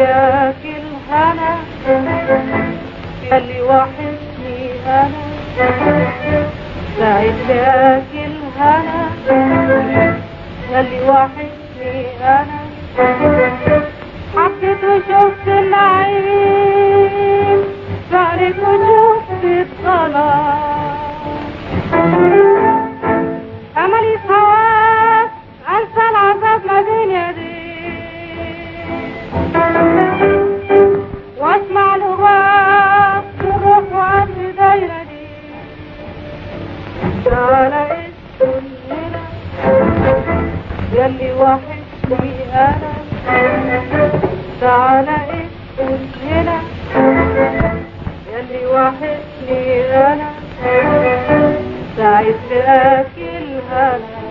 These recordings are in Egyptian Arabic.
لك الهنا يلي وحشني انا سعيد لك الهنا يلي وحشني انا حبيت وشفت النعيم سهرت وشفت الظلام املي سواك انسى العذاب ما بين يديك واسمع لغات الروح وقلبي دايره دي تعالى اسكن هنا يلي وحشني انا تعالى اسكن هنا يلي وحشني انا سعيد لاكل هنا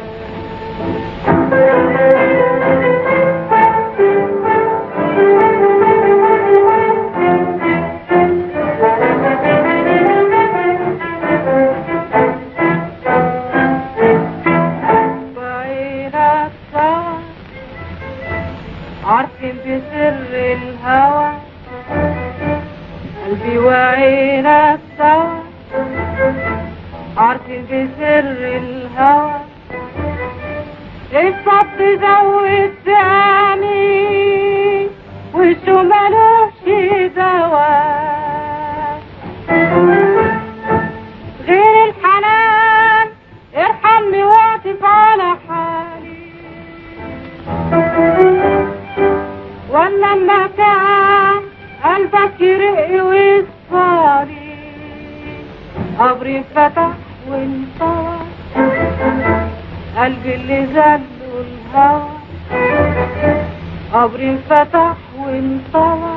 بعينك سوا عارفين بسر الهوى قلبي وعينك سوا عارفين بسر الهوى الصب زود سامي وشو ملوش دواء غير الحنان ارحمني واقف على حالي ولا لما كان قلبك يرق ويصفالي قبري فتح وانطوى قلبي اللي زله الهوى قبري فتح وانطوى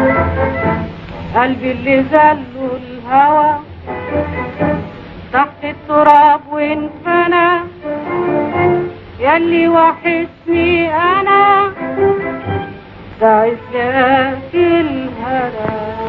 قلبي اللي زله الهوى تحت التراب وانفنى يلي وحشني انا تعيش لك الهنا